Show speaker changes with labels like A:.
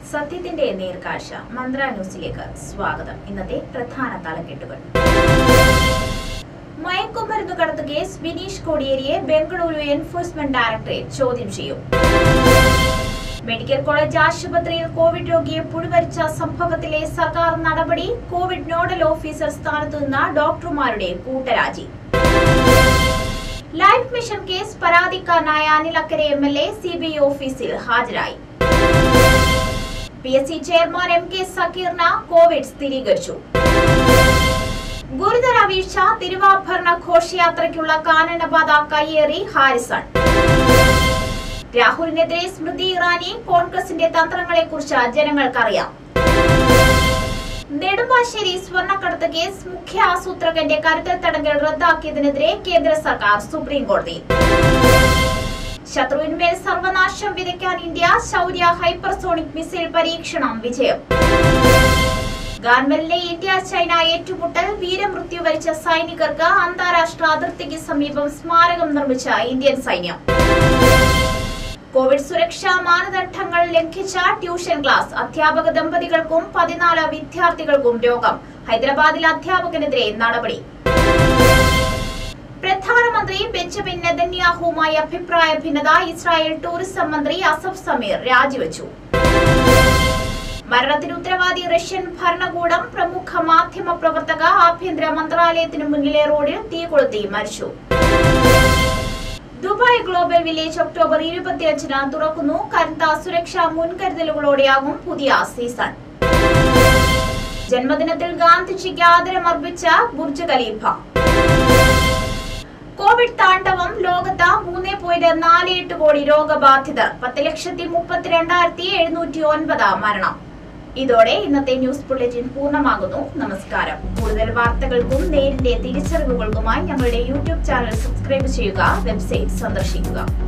A: സത്യത്തിന്റെ നേർക്കാഴ്ച മന്ത്ര ന്യൂസിലേക്ക് സ്വാഗതം ഇന്നത്തെ പ്രധാന തലക്കെട്ടുകൾ മയക്കുമരുന്ന് കടത്ത് കേസ് വിനീഷ് കോടിയേരിയെ ബംഗളൂരു എൻഫോഴ്സ്മെന്റ് ഡയറക്ടറേറ്റ് ചോദ്യം ചെയ്യും മെഡിക്കൽ കോളേജ് ആശുപത്രിയിൽ കോവിഡ് രോഗിയെ പുഴുവരിച്ച സംഭവത്തിലെ സർക്കാർ നടപടി കോവിഡ് നോഡൽ ഓഫീസർ സ്ഥാനത്തു നിന്ന് ഡോക്ടർമാരുടെ കൂട്ടരാജി ലൈഫ് മിഷൻ കേസ് പരാതിക്കാരനായ Anil Akkara M L A C B I ഓഫീസിൽ ഹാജരായി P S C chairman M K സക്കീറിന് കോവിഡ് സ്ഥിരീകരിച്ചു ഗുരുതര വീഴ്ച തിരുവാഭരണ ഘോഷയാത്രയ്ക്കുള്ള കാനനപാത കയ്യേറി ഹാരിസൺ രാഹുലിനെതിരെ സ്മൃതി ഇറാനി കോൺഗ്രസിന്റെ തന്ത്രങ്ങളെക്കുറിച്ച് ജനങ്ങൾക്കറിയാം നെടുമ്പാശ്ശേരി സ്വർണ്ണക്കടത്ത് കേസ് മുഖ്യ ആസൂത്രകന്റെ കരുതൽ തടങ്കൽ റദ്ദാക്കിയതിനെതിരെ കേന്ദ്ര സർക്കാർ സുപ്രീം കോടതിയിൽ ശത്രുവിന്മേൽ സർവനാശം വിതയ്ക്കാൻ ഇന്ത്യ ശൗര്യ ഹൈപ്പർസോണിക് മിസൈൽ പരീക്ഷണം വിജയം ഗാൻവലിലെ ഇന്ത്യ ചൈന ഏറ്റുമുട്ടൽ വീരമൃത്യു വരിച്ച സൈനികർക്ക് അന്താരാഷ്ട്ര അതിർത്തിക്ക് സമീപം സ്മാരകം നിർമ്മിച്ച ഇന്ത്യൻ സൈന്യം കോവിഡ് സുരക്ഷാ മാനദണ്ഡങ്ങൾ ലംഘിച്ച ട്യൂഷൻ ക്ലാസ് അധ്യാപക ദമ്പതികൾക്കും പതിനാല് വിദ്യാർത്ഥികൾക്കും രോഗം ഹൈദരാബാദിൽ അധ്യാപകനെതിരെ നടപടി പ്രധാനമന്ത്രി ബെഞ്ചമിൻ നെതന്യാഹുവുമായി അഭിപ്രായ ഭിന്നത ഇസ്രായേൽ ടൂറിസം മന്ത്രി അസഫ് സമീർ രാജിവെച്ചു മരണത്തിന് ഉത്തരവാദി റഷ്യൻ ഭരണകൂടം പ്രമുഖ മാധ്യമ പ്രവർത്തക ആഭ്യന്തര മന്ത്രാലയത്തിനു മുന്നിലെ റോഡിൽ തീ കൊളുത്തി മരിച്ചു ദുബായ് ഗ്ലോബൽ വില്ലേജ് ഒക്ടോബർ ഇരുപത്തിയഞ്ചിന് തുറക്കുന്നു കരുത്ത സുരക്ഷാ മുൻകരുതലുകളോടെയാകും പുതിയ സീസൺ ജന്മദിനത്തിൽ ഗാന്ധിജിക്ക് ആദരമർപ്പിച്ച ബുർജ് ഖലീഫ കോവിഡ് താണ്ഡവം ലോകത്ത് മൂന്ന് പോയിന്റ് നാല് എട്ട് കോടി രോഗബാധിതർ പത്ത് ലക്ഷത്തി മുപ്പത്തിരണ്ടായിരത്തി എഴുന്നൂറ്റി ഒൻപത് മരണം ഇതോടെ ഇന്നത്തെ ന്യൂസ് ബുള്ളറ്റിൻ പൂർണ്ണമാകുന്നു നമസ്കാരം കൂടുതൽ വാർത്തകൾക്കും നേരിന്റെ തിരിച്ചറിവുകൾക്കുമായി ഞങ്ങളുടെ യൂട്യൂബ് ചാനൽ സബ്സ്ക്രൈബ് ചെയ്യുക വെബ്സൈറ്റ് സന്ദർശിക്കുക